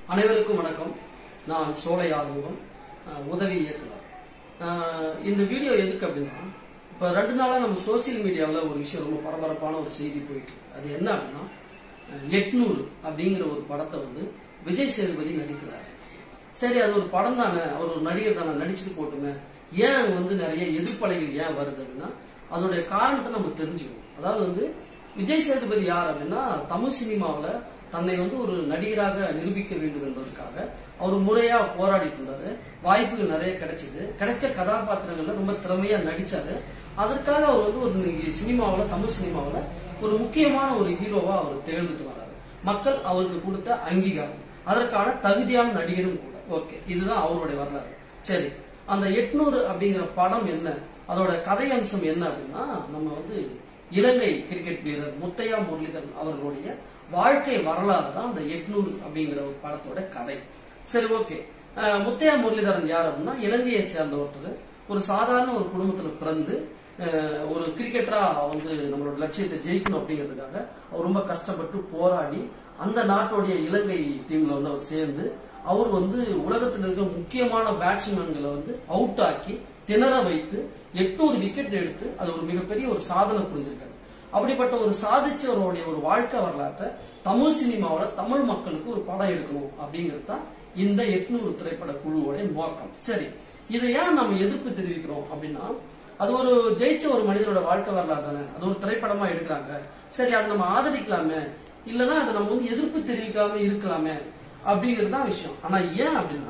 அனைவருக்கும் வணக்கம் நான் சோலை ஆறுமுகம் அஹ், உதவி இயக்குனர் அஹ், இந்த வீடியோ எதுக்கு அப்படின்னா இப்போ ரெண்டு நாளா நம்ம சோசியல் மீடியாவில் ஒரு விஷயம் ரொம்ப பரபரப்பான ஒரு செய்தி போயிட்டு இருக்கு. அது என்ன அப்படின்னா அஹ், எட்நூறு அப்படிங்கிற ஒரு படத்தை வந்து விஜய் சேதுபதி நடிக்கிறாரு சரி அது ஒரு படம் தானே அவர் ஒரு நடிகர் தானே நடிச்சுட்டு போட்டுமே ஏன் வந்து நிறைய எதிர்ப்பலைகள் ஏன் வருது அப்படின்னா அதோடைய காரணத்தை நம்ம தெரிஞ்சுக்கணும் அதாவது வந்து விஜய் சேதுபதி யார் அப்படின்னா தமிழ் சினிமாவுல தன்னை வந்து ஒரு நடிகராக நிரூபிக்க வேண்டும் என்பதற்காக அவர் முறையா போராடிட்டு இருந்தாரு வாய்ப்புகள் நிறைய கிடைச்சது கிடைச்ச கதாபாத்திரங்கள்ல ரொம்ப திறமையா நடிச்சாரு அதற்காக அவர் வந்து ஒரு இன்னைக்கு சினிமாவுல தமிழ் சினிமாவுல ஒரு முக்கியமான ஒரு ஹீரோவா அவர் திகழ்ந்துட்டு வராரு மக்கள் அவருக்கு கொடுத்த அங்கீகாரம் அதற்கான தகுதியான நடிகரும் கூட ஓகே இதுதான் அவருடைய வரலாறு சரி அந்த எட்நூறு அப்படிங்கிற படம் என்ன அதோட கதை அம்சம் என்ன அப்படின்னா நம்ம வந்து இலங்கை கிரிக்கெட் வீரர் முத்தையா முரளிதரன் அவர்களுடைய வாழ்க்கை வரலாறு தான் அந்த எட்நூறு அப்படிங்கிற ஒரு படத்தோட கதை சரி ஓகே அஹ், முத்தையா முரளிதரன் யார் அப்படின்னா இலங்கையை சேர்ந்த ஒருத்தர் ஒரு சாதாரண ஒரு குடும்பத்துல பிறந்து அஹ், ஒரு கிரிக்கெட்டரா வந்து நம்மளோட லட்சியத்தை ஜெயிக்கணும் அப்படிங்கிறதுக்காக அவர் ரொம்ப கஷ்டப்பட்டு போராடி அந்த நாட்டுடைய இலங்கை டீம்ல வந்து அவர் சேர்ந்து அவர் வந்து உலகத்தில் இருக்கிற முக்கியமான பேட்ஸ்மேன்களை வந்து அவுட் ஆக்கி திணற வைத்து எட்நூறு விக்கெட் எடுத்து அது ஒரு மிகப்பெரிய ஒரு சாதனை புரிஞ்சிருக்காரு அப்படிப்பட்ட ஒரு சாதிச்சவருடைய ஒரு வாழ்க்கை வரலாற்றை தமிழ் சினிமாவோட தமிழ் மக்களுக்கு ஒரு படம் எடுக்கணும் அப்படிங்கிறது தான் இந்த எட்நூறு திரைப்பட குழுவோட நோக்கம் சரி இதை ஏன் நம்ம எதிர்ப்பு தெரிவிக்கிறோம் அப்படின்னா அது ஒரு ஜெயிச்ச ஒரு மனிதனோட வாழ்க்கை வரலாறு தானே அது ஒரு திரைப்படமா எடுக்கிறாங்க சரி அதை நம்ம ஆதரிக்கலாமே இல்லைன்னா அதை நம்ம வந்து எதிர்ப்பு தெரிவிக்காம இருக்கலாமே அப்படிங்கிறது தான் விஷயம் ஆனா ஏன் அப்படின்னா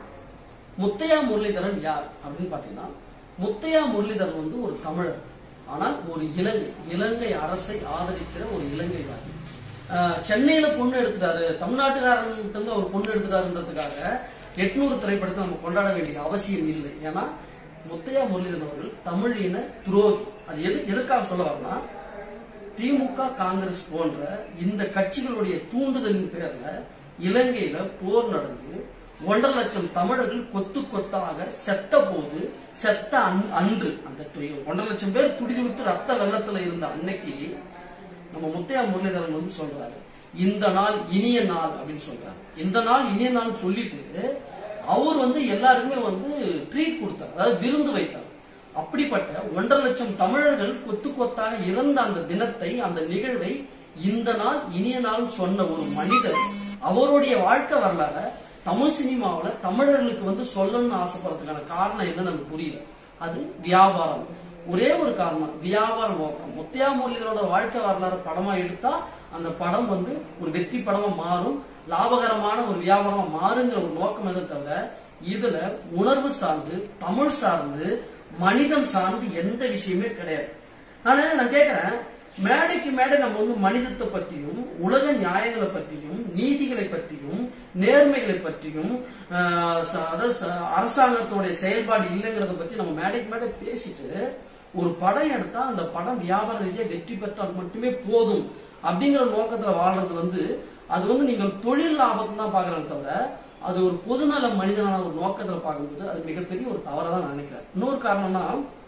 முத்தையா முரளிதரன் யார் அப்படின்னு பாத்தீங்கன்னா முத்தையா முரளிதரன் வந்து ஒரு தமிழர் ஆனால் ஒரு இலங்கை இலங்கை அரசை ஆதரிக்கிற ஒரு இலங்கைவாதி ஆஹ் சென்னையில பொண்ணு எடுத்துட்டாரு தமிழ்நாட்டுக்காரன் வந்து அவர் பொண்ணு எடுத்துட்டாருன்றதுக்காக எட்நூறு திரைப்படத்தை நம்ம கொண்டாட வேண்டிய அவசியம் இல்லை ஏன்னா முத்தையா முரளிதரன் அவர்கள் தமிழ் இன துரோகி அது எது எதுக்காக சொல்ல வரனா திமுக காங்கிரஸ் போன்ற இந்த கட்சிகளுடைய தூண்டுதலின் பேர்ல இலங்கையில போர் நடந்து ஒன்றரை லட்சம் தமிழர்கள் கொத்து கொத்தாக செத்த போது செத்த அன்- அன்று அந்த து- ஒன்றரை லட்சம் பேர் துடிதுடித்து ரத்த வெள்ளத்துல இருந்த அன்னைக்கு நம்ம முத்தையா முரளிதரன் வந்து சொல்றாரு இந்த நாள் இனிய நாள் அப்படின்னு சொல்றாரு இந்த நாள் இனிய நாள் சொல்லிட்டு அவர் வந்து எல்லாருக்குமே வந்து ட்ரீட் கொடுத்தார் அதாவது விருந்து வைத்தார் அப்படிப்பட்ட ஒன்றரை லட்சம் தமிழர்கள் கொத்து கொத்தாக இறந்த அந்த தினத்தை அந்த நிகழ்வை இந்த நாள் இனிய நாள் சொன்ன ஒரு மனிதர் அவருடைய வாழ்க்கை வரலாற தமிழ் சினிமாவுல தமிழர்களுக்கு வந்து சொல்லணும்னு ஆசைப்படுறதுக்கான காரணம் என்ன நமக்கு புரியல அது வியாபாரம் ஒரே ஒரு காரணம் வியாபார நோக்கம் முத்தையா முரளிதரோட வாழ்க்கை வரலாறு படமா எடுத்தா அந்த படம் வந்து ஒரு வெற்றி படமா மாறும் லாபகரமான ஒரு வியாபாரமா மாறுங்கிற ஒரு நோக்கம் எதை தவிர இதுல உணர்வு சார்ந்து தமிழ் சார்ந்து மனிதம் சார்ந்து எந்த விஷயமே கிடையாது ஆனா நான் கேக்குறேன் மேடைக்கு மேடை நம்ம வந்து மனிதத்தை பற்றியும் உலக நியாயங்களை பற்றியும் நீதிகளை பற்றியும் நேர்மைகளை பற்றியும் ஆஹ், ச- அதாவது ச- அரசாங்கத்தோட செயல்பாடு இல்லைங்கிறத பத்தி நம்ம மேடைக்கு மேடை பேசிட்டு ஒரு படம் எடுத்தா அந்த படம் வியாபார ரீதியா வெற்றி பெற்றால் மட்டுமே போதும் அப்படிங்கிற நோக்கத்துல வாழ்றது வந்து அது வந்து நீங்கள் தொழில் லாபத்தை தான் பாக்குறத தவிர அது ஒரு பொதுநல மனிதனான ஒரு நோக்கத்துல பார்க்கும்போது அது மிகப்பெரிய ஒரு தவறா தான் நான் நினைக்கிறேன் இன்னொரு காரணம்னா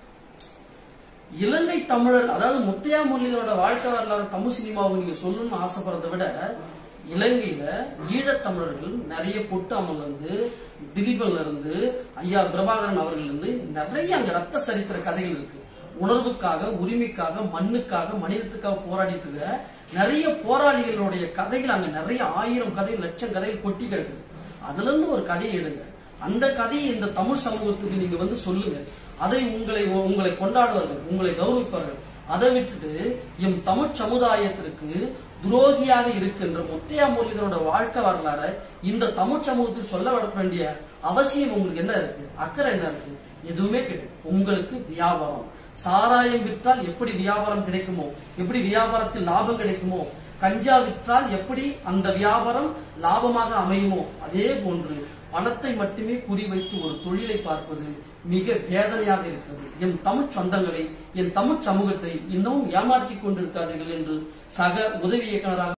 இலங்கை தமிழர் அதாவது முத்தையா முரளிதரோட வாழ்க்கை வரலாறு தமிழ் சினிமாவை நீங்க சொல்லணும்னு ஆசைப்படுறதை விட இலங்கையில ஈழத் தமிழர்கள் நிறைய பொட்டாமல்ல இருந்து திலீபன்ல இருந்து ஐயா பிரபாகரன் அவர்கள் இருந்து நிறைய அங்க ரத்த சரித்திர கதைகள் இருக்கு உணர்வுக்காக உரிமைக்காக மண்ணுக்காக மனிதத்துக்காக போராடிட்டு இருக்க நிறைய போராளிகளுடைய கதைகள் அங்க நிறைய ஆயிரம் கதைகள் லட்சம் கதைகள் கொட்டி கிடக்குது அதுல இருந்து ஒரு கதையை எடுங்க அந்த கதையை இந்த தமிழ் சமூகத்துக்கு நீங்க வந்து சொல்லுங்க அதை உங்களை உங்களை கொண்டாடுவார்கள் உங்களை கௌரவிப்பார்கள் அதை விட்டுட்டு எம் தமிழ் சமுதாயத்திற்கு துரோகியாக இருக்கின்ற முத்தையா முரளிதரோட வாழ்க்கை வரலாறு இந்த தமிழ் சமூகத்தில் சொல்ல வேண்டிய அவசியம் உங்களுக்கு என்ன இருக்கு அக்கறை என்ன இருக்கு எதுவுமே கிடையாது உங்களுக்கு வியாபாரம் சாராயம் விற்றால் எப்படி வியாபாரம் கிடைக்குமோ எப்படி வியாபாரத்தில் லாபம் கிடைக்குமோ கஞ்சா விற்றால் எப்படி அந்த வியாபாரம் லாபமாக அமையுமோ அதே போன்று பணத்தை மட்டுமே குறிவைத்து ஒரு தொழிலை பார்ப்பது மிக வேதனையாக இருக்கிறது என் தமிழ் சொந்தங்களை என் தமிழ் சமூகத்தை இன்னமும் ஏமாற்றிக் கொண்டிருக்காதீர்கள் என்று சக உதவி இயக்குநராக